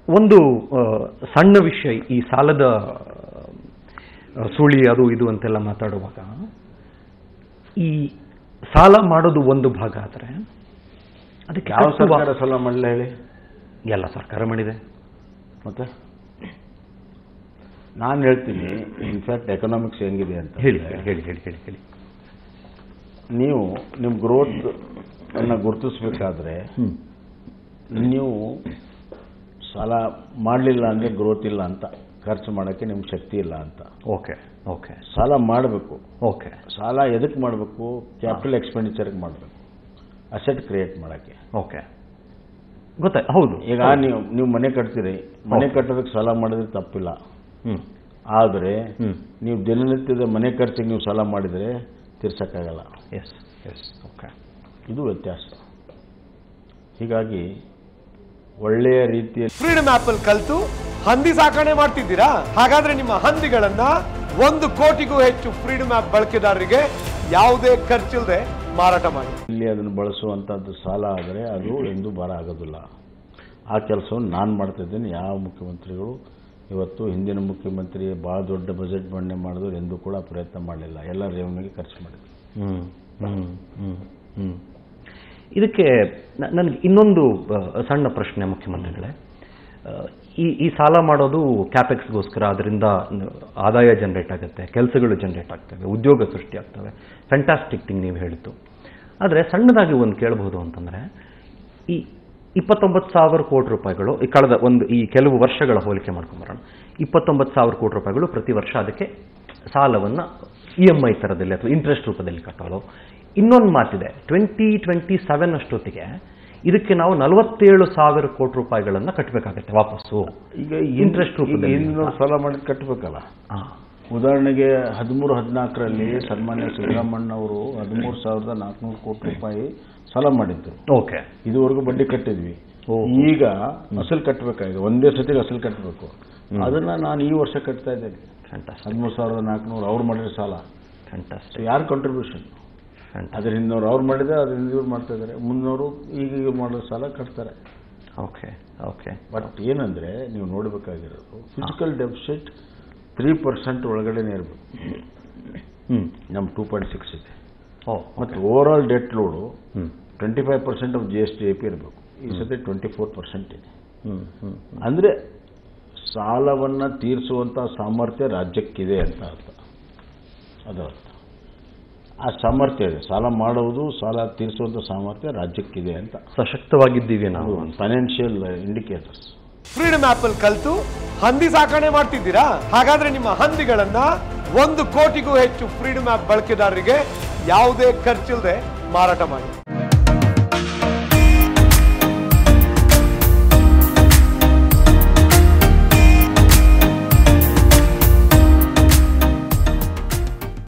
ಒಂದು ಆ, ಸಣ್ಣ ವಿಷಯ ಈ ಸಾಲದ ಆ, ಸುಳಿ ಅದು ಇದು ಅಂತೆಲ್ಲ ಮಾತಾಡುವಾಗ ಈ ಸಾಲ ಮಾಡೋದು ಒಂದು ಭಾಗ ಆದರೆ ಅದಕ್ಕೆ ಯಾವ ಕಟ್ಟುವ- ಸರ್ಕಾರ ಸಾಲ ಮಾಡಲಿಲ್ಲ ಹೇಳಿ ಎಲ್ಲ ಸರ್ಕಾರ ಮಾಡಿದೆ ಮತ್ತೆ ನಾನು ಹೇಳ್ತೀನಿ ಇನ್ಫ್ಯಾಕ್ಟ್ ಎಕನಾಮಿಕ್ಸ್ ಹೆಂಗಿದೆ ಅಂತ ಹೇಳಿ ಹೇಳಿ ಹೇಳಿ ಹೇಳಿ ಹೇಳಿ ಹೇಳಿ ನೀವು ನಿಮ್ಮ ಗ್ರೋತ್ ಅನ್ನ ಗುರುತಿಸ್ಬೇಕಾದ್ರೆ ಹ್ಮ್ ನೀವು ಸಾಲ ಮಾಡಲಿಲ್ಲ ಅಂದರೆ ಗ್ರೋತ್ ಇಲ್ಲ ಅಂತ ಖರ್ಚು ಮಾಡೋಕ್ಕೆ ನಿಮ್ಗೆ ಶಕ್ತಿ ಇಲ್ಲ ಅಂತ ಓಕೆ ಓಕೆ ಸಾಲ ಮಾಡಬೇಕು ಓಕೆ ಸಾಲ ಎದಕ್ಕೆ ಮಾಡಬೇಕು ಕ್ಯಾಪಿಟಲ್ ಎಕ್ಸ್ಪೆಂಡಿಚರ್ಗೆ ಮಾಡಬೇಕು ಅಸೆಟ್ ಕ್ರಿಯೇಟ್ ಮಾಡೋಕ್ಕೆ ಓಕೆ ಗೊತ್ತಾಯ್ತು ಹೌದು ಈಗ ನೀವು ನೀವು ಮನೆ ಕಟ್ತೀರಿ ಮನೆ ಕಟ್ಟೋದಕ್ಕೆ ಸಾಲ ಮಾಡಿದ್ರೆ ತಪ್ಪಿಲ್ಲ ಹ್ಮ್ ಆದರೆ ಹ್ಮ್ ನೀವು ದಿನನಿತ್ಯದ ಮನೆ ಖರ್ಚಿಗೆ ನೀವು ಸಾಲ ಮಾಡಿದರೆ ತೀರ್ಸೋಕ್ಕಾಗಲ್ಲ ಎಸ್ ಎಸ್ ಓಕೆ ಇದು ವ್ಯತ್ಯಾಸ ಹೀಗಾಗಿ ಒಳ್ಳೆಯ ರೀತಿಯಲ್ಲಿ ಫ್ರೀಡಮ್ ಆಪ್ ಅಲ್ಲಿ ಕಲ್ತು ಹಂದಿ ಸಾಕಣೆ ಮಾಡ್ತಿದ್ದೀರಾ ಹಾಗಾದ್ರೆ ನಿಮ್ಮ ಹಂದಿಗಳನ್ನ ಒಂದು ಕೋಟಿಗೂ ಹೆಚ್ಚು ಫ್ರೀಡಮ್ ಆಪ್ ಬಳಕೆದಾರರಿಗೆ ಯಾವುದೇ ಖರ್ಚಿಲ್ಲದೆ ಮಾರಾಟ ಮಾಡಿ ಇಲ್ಲಿ ಅದನ್ನು ಬಳಸುವಂಥದ್ದು ಸಾಲ ಆದರೆ ಅದು ಎಂದೂ ಭಾರ ಆಗೋದಿಲ್ಲ ಆ ಕೆಲಸವನ್ನು ನಾನು ಮಾಡ್ತಿದ್ದೇನೆ ಯಾವ ಮುಖ್ಯಮಂತ್ರಿಗಳು ಇವತ್ತು ಹಿಂದಿನ ಮುಖ್ಯಮಂತ್ರಿ ಭಾಳ ದೊಡ್ಡ ಬಜೆಟ್ ಮಂಡನೆ ಮಾಡಿದ್ರು ಎಂದೂ ಕೂಡ ಪ್ರಯತ್ನ ಮಾಡಲಿಲ್ಲ ಎಲ್ಲ ರೆವೆನ್ಯೂಗೆ ಖರ್ಚು ಮಾಡಿದ್ರು ಹ್ಮ್ ಹ್ಮ್ ಹ್ಮ್ ಹ್ಮ್ ಇದಕ್ಕೆ ನ- ನನಗೆ ಇನ್ನೊಂದು ಆ, ಸಣ್ಣ ಪ್ರಶ್ನೆ ಮುಖ್ಯಮಂತ್ರಿಗಳೇ ಆ, ಈ ಈ ಸಾಲ ಮಾಡೋದು ಕ್ಯಾಪೆಕ್ಸ್ಗೋಸ್ಕರ ಅದರಿಂದ ಆದಾಯ ಜನರೇಟ್ ಆಗುತ್ತೆ ಕೆಲಸಗಳು ಜನರೇಟ್ ಆಗ್ತವೆ ಉದ್ಯೋಗ ಸೃಷ್ಟಿ ಆಗ್ತವೆ ಫ್ಯಾಂಟಾಸ್ಟಿಕ್ ಥಿಂಗ್ ನೀವು ಹೇಳಿದ್ದು ಆದರೆ ಸಣ್ಣದಾಗಿ ಒಂದು ಕೇಳಬಹುದು ಅಂತಂದರೆ ಈ ಇಪ್ಪತ್ತೊಂಬತ್ತು ಸಾವಿರ ಕೋಟಿ ರೂಪಾಯಿಗಳು ಈ ಕಳೆದ ಒಂದು ಈ ಕೆಲವು ವರ್ಷಗಳ ಹೋಲಿಕೆ ಮಾಡ್ಕೊಂಬರೋಣ ಇಪ್ಪತ್ತೊಂಬತ್ತು ಸಾವಿರ ಕೋಟಿ ರೂಪಾಯಿಗಳು ಪ್ರತಿ ವರ್ಷ ಅದಕ್ಕೆ ಸಾಲವನ್ನು ಇ ಎಮ್ ಐ ಥರದಲ್ಲಿ ಅಥವಾ ಇಂಟ್ರೆಸ್ಟ್ ರೂಪದಲ್ಲಿ ಕಟ್ಟೋದು ಇನ್ನೊಂದು ಮಾತಿದೆ ಟ್ವೆಂಟಿ ಟ್ವೆಂಟಿ ಸೆವೆನ್ ಅಷ್ಟೊತ್ತಿಗೆ ಇದಕ್ಕೆ ನಾವು ನಲವತ್ತೇಳು ಸಾವಿರ ಕೋಟಿ ರೂಪಾಯಿಗಳನ್ನು ಕಟ್ಟಬೇಕಾಗತ್ತೆ ವಾಪಸ್ಸು ಈಗ Interest ರೂಪದಲ್ಲಿ. ಹಿಂದಿನ ಸಾಲ ಮಾಡಿ ಕಟ್ಟಬೇಕಲ್ಲ ಆ, ಉದಾಹರಣೆಗೆ ಹದಿಮೂರು ಹದಿನಾಲ್ಕರಲ್ಲಿ ಸನ್ಮಾನ್ಯ ಸಿದ್ದರಾಮಣ್ಣ ಅವರು ಹದಿಮೂರು ಸಾವಿರದ ನಾಲ್ಕುನೂರು ಕೋಟಿ ರೂಪಾಯಿ ಸಾಲ ಮಾಡಿದ್ರು ಓಕೆ ಇದುವರೆಗೂ ಬಡ್ಡಿ ಕಟ್ಟಿದ್ವಿ ಓಹೋ. ಈಗ ಅಸಲು ಕಟ್ಟಬೇಕಾಗಿದೆ ಒಂದೇ ಸತಿಗೆ ಅಸಲು ಕಟ್ಟಬೇಕು ಅದನ್ನ ನಾನು ಈ ವರ್ಷ ಕಟ್ತಾ ಇದ್ದೇನೆ ಫ್ಯಾಂಟಾಸ್ಟಿಕ್ ಹದಿಮೂರು ಸಾವಿರದ ನಾಲ್ಕುನೂರು ಅವ್ರು ಮಾಡಿರೋ ಸಾಲ ಸೊ ಫ್ಯಾಂಟಾಸ್ಟಿಕ್ ಯಾರು ಕಾಂಟ್ರಿಬ್ಯೂಷನ್ ಫ್ಯಾಂಟಾಸ್ಟಿಕ್ ಅದ್ರ ಹಿಂದವ್ರು ಅವ್ರು ಮಾಡಿದ್ರೆ ಅದ್ರ ಹಿಂದಿವ್ರು ಮಾಡ್ತಾ ಇದ್ದಾರೆ ಮುಂದವರು ಈಗ ಈಗ ಮಾಡೋ ಸಾಲ ಕಟ್ತಾರೆ ಓಕೆ ಓಕೆ ಬಟ್ ಏನಂದ್ರೆ ನೀವು ನೋಡಬೇಕಾಗಿರೋದು ಫಿಸಿಕಲ್ ಡೆಫಿಸಿಟ್ ತ್ರೀ ಪರ್ಸೆಂಟ್ ಒಳಗಡೆನೇ ಇರಬೇಕು ಹ್ಞೂ ನಮ್ಮ ಟೂ ಪಾಯಿಂಟ್ ಸಿಕ್ಸ್ ಇದೆ ಓ ಮತ್ತು ಓವರ್ ಆಲ್ ಡೆಟ್ ಲೋಡು ಹ್ಞೂ twenty five percent of G S T A P ಇರಬೇಕು ಈ ಸತಿ ಟ್ವೆಂಟಿ ಫೋರ್ ಪರ್ಸೆಂಟ್ ಇದೆ ಹ್ಞೂ ಹ್ಞೂ ಅಂದರೆ ಸಾಲವನ್ನು ತೀರಿಸುವಂಥ ಸಾಮರ್ಥ್ಯ ರಾಜ್ಯಕ್ಕಿದೆ ಅಂತ ಅರ್ಥ ಅದು ಅರ್ಥ ಆ ಸಾಮರ್ಥ್ಯ ಇದೆ ಸಾಲ ಮಾಡುವುದು ಸಾಲ ತೀರಿಸುವಂಥ ಸಾಮರ್ಥ್ಯ ರಾಜ್ಯಕ್ಕಿದೆ ಅಂತ ಸಶಕ್ತವಾಗಿದ್ದೀವಿ ನಾವು ಅಂತ ಫೈನಾನ್ಷಿಯಲ್ ಇಂಡಿಕೇಟರ್ಸ್ ಫ್ರೀಡಮ್ ಆಪ್ ಅಲ್ಲಿ ಕಲ್ತು ಹಂದಿ ಸಾಕಣೆ ಮಾಡ್ತಿದ್ದೀರಾ ಹಾಗಾದ್ರೆ ನಿಮ್ಮ ಹಂದಿಗಳನ್ನ ಒಂದು ಕೋಟಿಗೂ ಹೆಚ್ಚು ಫ್ರೀಡಮ್ ಆಪ್ ಬಳಕೆದಾರರಿಗೆ ಯಾವುದೇ ಖರ್ಚಿಲ್ಲದೆ ಮಾರಾಟ ಮಾಡಿ